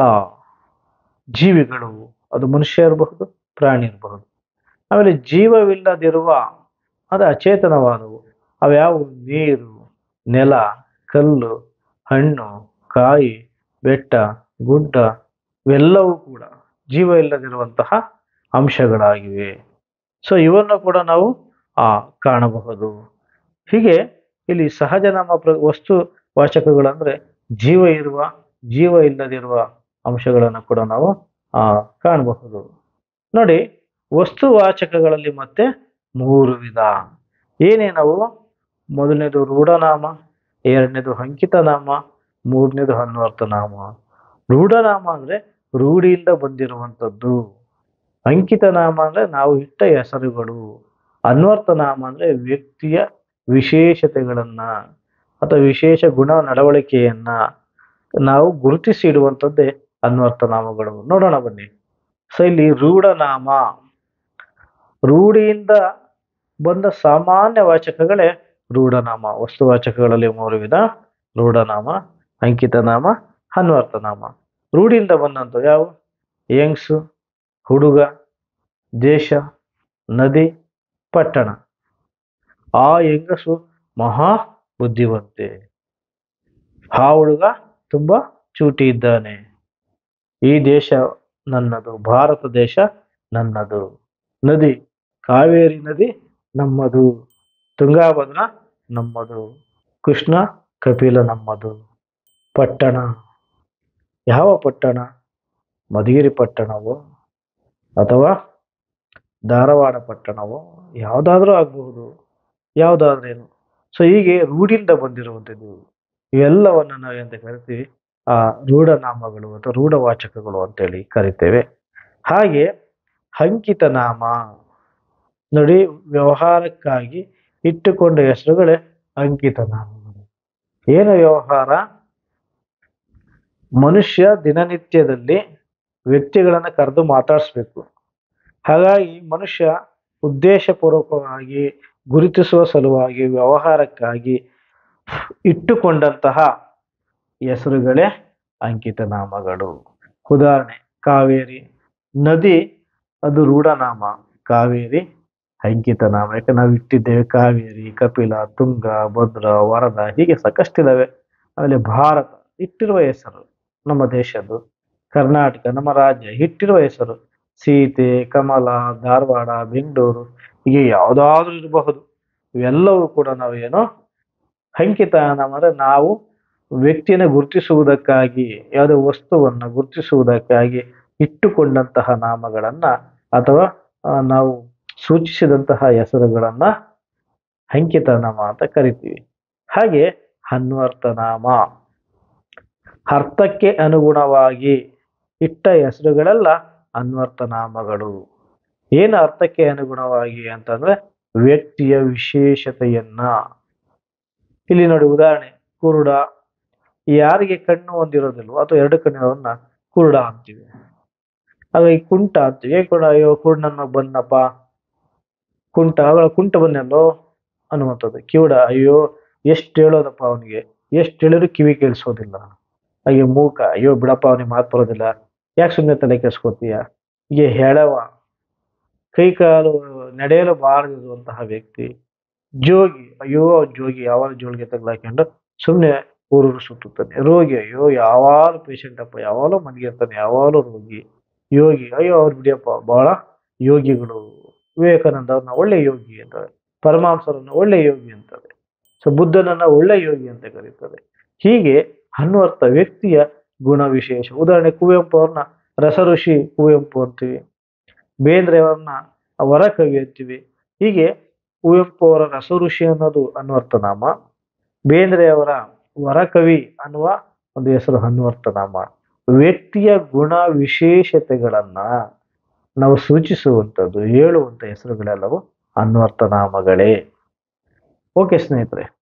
Speaker 1: ಜೀವಿಗಳು ಅದು ಮನುಷ್ಯ ಇರಬಹುದು ಪ್ರಾಣಿ ಇರಬಹುದು ಆಮೇಲೆ ಜೀವವಿಲ್ಲದಿರುವ ಅದು ಅಚೇತನವಾದವು ಅವ್ಯಾವು ನೀರು ನೆಲ ಕಲ್ಲು ಹಣ್ಣು ಕಾಯಿ ಬೆಟ್ಟ ಗುಡ್ಡ ಇವೆಲ್ಲವೂ ಕೂಡ ಜೀವ ಇಲ್ಲದಿರುವಂತಹ ಅಂಶಗಳಾಗಿವೆ ಸೊ ಇವನ್ನು ಕೂಡ ನಾವು ಆ ಕಾಣಬಹುದು ಹೀಗೆ ಇಲ್ಲಿ ಸಹಜ ನಾಮ ಪ್ರ ವಸ್ತು ವಾಚಕಗಳಂದ್ರೆ ಜೀವ ಇರುವ ಜೀವ ಇಲ್ಲದಿರುವ ಅಂಶಗಳನ್ನು ಕೂಡ ನಾವು ಆ ಕಾಣಬಹುದು ನೋಡಿ ವಸ್ತುವಾಚಕಗಳಲ್ಲಿ ಮತ್ತೆ ಮೂರು ವಿಧ ಏನೇನವು ಮೊದಲನೇದು ರೂಢನಾಮ ಎರಡನೇದು ಅಂಕಿತ ನಾಮ ಮೂರನೇದು ಅನ್ವರ್ಥ ನಾಮ ರೂಢನಾಮ ಅಂದ್ರೆ ರೂಢಿಯಿಂದ ಬಂದಿರುವಂಥದ್ದು ಅಂಕಿತ ನಾಮ ಅಂದ್ರೆ ನಾವು ಇಟ್ಟ ಹೆಸರುಗಳು ಅನ್ವರ್ಥ ನಾಮ ಅಂದ್ರೆ ವ್ಯಕ್ತಿಯ ವಿಶೇಷತೆಗಳನ್ನ ಅಥವಾ ವಿಶೇಷ ಗುಣ ನಡವಳಿಕೆಯನ್ನ ನಾವು ಗುರುತಿಸಿ ಇಡುವಂಥದ್ದೇ ಅನ್ವರ್ಥ ನಾಮಗಳು ನೋಡೋಣ ಬನ್ನಿ ಸೊ ಇಲ್ಲಿ ರೂಢನಾಮ ರೂಢಿಯಿಂದ ಬಂದ ಸಾಮಾನ್ಯ ವಾಚಕಗಳೇ ರೂಢನಾಮ ವಸ್ತುವಾಚಕಗಳಲ್ಲಿ ಮೂರು ವಿಧ ರೂಢನಾಮ ಅಂಕಿತನಾಮ ಅನ್ವರ್ಥನಾಮ ರೂಢಿಯಿಂದ ಬಂದಂಥ ಯಾವ ಯಂಗ್ಸು ಹುಡುಗ ದೇಶ ನದಿ ಪಟ್ಟಣ ಆ ಹೆಂಗಸು ಮಹಾ ಬುದ್ಧಿವಂತೆ ಆ ಹುಡುಗ ತುಂಬಾ ಚೂಟಿ ಇದ್ದಾನೆ ಈ ದೇಶ ನನ್ನದು ಭಾರತ ದೇಶ ನನ್ನದು ನದಿ ಕಾವೇರಿ ನದಿ ನಮ್ಮದು ತುಂಗಾಭದ್ರಾ ನಮ್ಮದು ಕೃಷ್ಣ ಕಪಿಲ ನಮ್ಮದು ಪಟ್ಟಣ ಯಾವ ಪಟ್ಟಣ ಮಧುಗಿರಿ ಪಟ್ಟಣವೋ ಅಥವಾ ಧಾರವಾಡ ಪಟ್ಟಣವೋ ಯಾವುದಾದ್ರೂ ಆಗಬಹುದು ಯಾವುದಾದ್ರೇನು ಸೊ ಹೀಗೆ ರೂಢಿಯಿಂದ ಬಂದಿರುವಂಥದ್ದು ಇವೆಲ್ಲವನ್ನು ನಾವು ಎಂತ ಕರಿತೀವಿ ಆ ರೂಢನಾಮಗಳು ಅಥವಾ ರೂಢವಾಚಕಗಳು ಅಂತೇಳಿ ಕರಿತೇವೆ ಹಾಗೆ ಅಂಕಿತ ನಾಮ ನೋಡಿ ವ್ಯವಹಾರಕ್ಕಾಗಿ ಇಟ್ಟುಕೊಂಡ ಹೆಸರುಗಳೇ ಅಂಕಿತ ನಾಮಗಳು ಏನು ವ್ಯವಹಾರ ಮನುಷ್ಯ ದಿನನಿತ್ಯದಲ್ಲಿ ವ್ಯಕ್ತಿಗಳನ್ನ ಕರೆದು ಮಾತಾಡಿಸ್ಬೇಕು ಹಾಗಾಗಿ ಮನುಷ್ಯ ಉದ್ದೇಶಪೂರ್ವಕವಾಗಿ ಗುರುತಿಸುವ ಸಲುವಾಗಿ ವ್ಯವಹಾರಕ್ಕಾಗಿ ಇಟ್ಟುಕೊಂಡಂತಹ ಹೆಸರುಗಳೇ ಅಂಕಿತ ನಾಮಗಳು ಉದಾಹರಣೆ ಕಾವೇರಿ ನದಿ ಅದು ರೂಢನಾಮ ಕಾವೇರಿ ಅಂಕಿತ ನಾಮ ಯಾಕೆ ನಾವು ಇಟ್ಟಿದ್ದೇವೆ ಕಾವೇರಿ ಕಪಿಲ ತುಂಗ ಭದ್ರ ವರದ ಹೀಗೆ ಸಾಕಷ್ಟಿದಾವೆ ಆಮೇಲೆ ಭಾರತ ಇಟ್ಟಿರುವ ಹೆಸರು ನಮ್ಮ ದೇಶದ್ದು ಕರ್ನಾಟಕ ನಮ್ಮ ರಾಜ್ಯ ಇಟ್ಟಿರುವ ಹೆಸರು ಸೀತೆ ಕಮಲ ಧಾರವಾಡ ಬೆಂಗಳೂರು ಹೀಗೆ ಯಾವುದಾದ್ರೂ ಇರಬಹುದು ಇವೆಲ್ಲವೂ ಕೂಡ ನಾವು ಏನು ಅಂಕಿತ ನಾಮ ಅಂದ್ರೆ ನಾವು ವ್ಯಕ್ತಿಯನ್ನು ಗುರುತಿಸುವುದಕ್ಕಾಗಿ ಯಾವುದೇ ವಸ್ತುವನ್ನ ಗುರುತಿಸುವುದಕ್ಕಾಗಿ ಇಟ್ಟುಕೊಂಡಂತಹ ನಾಮಗಳನ್ನ ಅಥವಾ ಆ, ನಾವು ಸೂಚಿಸಿದಂತಹ ಹೆಸರುಗಳನ್ನ ಅಂಕಿತ ನಾಮ ಅಂತ ಕರಿತೀವಿ ಹಾಗೆ ಅನ್ವರ್ಥ ನಾಮ ಅರ್ಥಕ್ಕೆ ಅನುಗುಣವಾಗಿ ಇಟ್ಟ ಹೆಸರುಗಳೆಲ್ಲ ಅನ್ವರ್ಥ ನಾಮಗಳು ಏನು ಅರ್ಥಕ್ಕೆ ಅನುಗುಣವಾಗಿ ಅಂತಂದ್ರೆ ವ್ಯಕ್ತಿಯ ವಿಶೇಷತೆಯನ್ನ ಇಲ್ಲಿ ನೋಡಿ ಉದಾಹರಣೆ ಕುರುಡ ಯಾರಿಗೆ ಕಣ್ಣು ಹೊಂದಿರೋದಿಲ್ವೋ ಅಥವಾ ಎರಡು ಕಣ್ಣಿರೋದನ್ನ ಕುರುಡ ಅಂತೀವಿ ಆಗ ಈ ಕುಂಟ ಅಂತೀವಿ ಏ ಕುರುಡ ಅಯ್ಯೋ ಕುರುಡನ ಬಂದಪ್ಪ ಕುಂಟ ಅವಳ ಕುಂಟ ಬಂದಲ್ಲೋ ಅನ್ನುವಂಥದ್ದು ಕಿವುಡ ಅಯ್ಯೋ ಎಷ್ಟು ಹೇಳೋದಪ್ಪ ಅವನಿಗೆ ಎಷ್ಟು ಹೇಳಿದ್ರು ಕಿವಿ ಕೇಳಿಸೋದಿಲ್ಲ ಅಯ್ಯೋ ಮೂಕ ಅಯ್ಯೋ ಬಿಡಪ್ಪ ಅವನಿಗೆ ಮಾತು ಬರೋದಿಲ್ಲ ಯಾಕೆ ಸುಮ್ಮನೆ ತಲೆ ಕೆಡಿಸ್ಕೋತೀಯ ಹೀಗೆ ಹೆಳವ ಕೈ ಕಾಲು ನಡೆಯಲು ಬಾರದಿರುವಂತಹ ವ್ಯಕ್ತಿ ಜೋಗಿ ಅಯ್ಯೋ ಅವ್ನ್ ಜೋಗಿ ಯಾವಾಗ ಜೋಳಿಗೆ ತಗ್ಲಾಕೊಂಡು ಸುಮ್ಮನೆ ಊರೂರು ಸುತ್ತುತ್ತಾನೆ ರೋಗಿ ಅಯ್ಯೋ ಯಾವಾಗಲೂ ಪೇಷಂಟ್ ಅಪ್ಪ ಯಾವಾಗಲೂ ಮನೆಗಿರ್ತಾನೆ ಯಾವಾಗಲೂ ರೋಗಿ ಯೋಗಿ ಅಯ್ಯೋ ಅವ್ರು ಬಿಡಿಯಪ್ಪ ಬಹಳ ಯೋಗಿಗಳು ವಿವೇಕಾನಂದ ಅವ್ರನ್ನ ಒಳ್ಳೆ ಯೋಗಿ ಅಂತಾರೆ ಪರಮಹಂಸರನ್ನ ಒಳ್ಳೆ ಯೋಗಿ ಅಂತಾರೆ ಸೊ ಬುದ್ಧನನ್ನ ಒಳ್ಳೆ ಯೋಗಿ ಅಂತ ಕರೀತಾರೆ ಹೀಗೆ ಅನ್ವರ್ಥ ವ್ಯಕ್ತಿಯ ಗುಣ ವಿಶೇಷ ಉದಾಹರಣೆ ಕುವೆಂಪು ಅವ್ರನ್ನ ರಸಋಷಿ ಕುವೆಂಪು ಅಂತೀವಿ ಬೇಂದ್ರೆ ಅವ್ರನ್ನ ವರಕವಿ ಅಂತೀವಿ ಹೀಗೆ ಕುವೆಂಪು ಅವರ ರಸಋಷಿ ಅನ್ನೋದು ಅನ್ವರ್ಥ ನಾಮ ಬೇಂದ್ರೆ ಅವರ ವರಕವಿ ಅನ್ನುವ ಒಂದು ಹೆಸರು ಅನ್ವರ್ಥ ನಾಮ ವ್ಯಕ್ತಿಯ ಗುಣ ವಿಶೇಷತೆಗಳನ್ನ ನಾವು ಸೂಚಿಸುವಂಥದ್ದು ಹೇಳುವಂಥ ಹೆಸರುಗಳೆಲ್ಲವೂ ಅನ್ವರ್ಥ ನಾಮಗಳೇ ಓಕೆ ಸ್ನೇಹಿತರೆ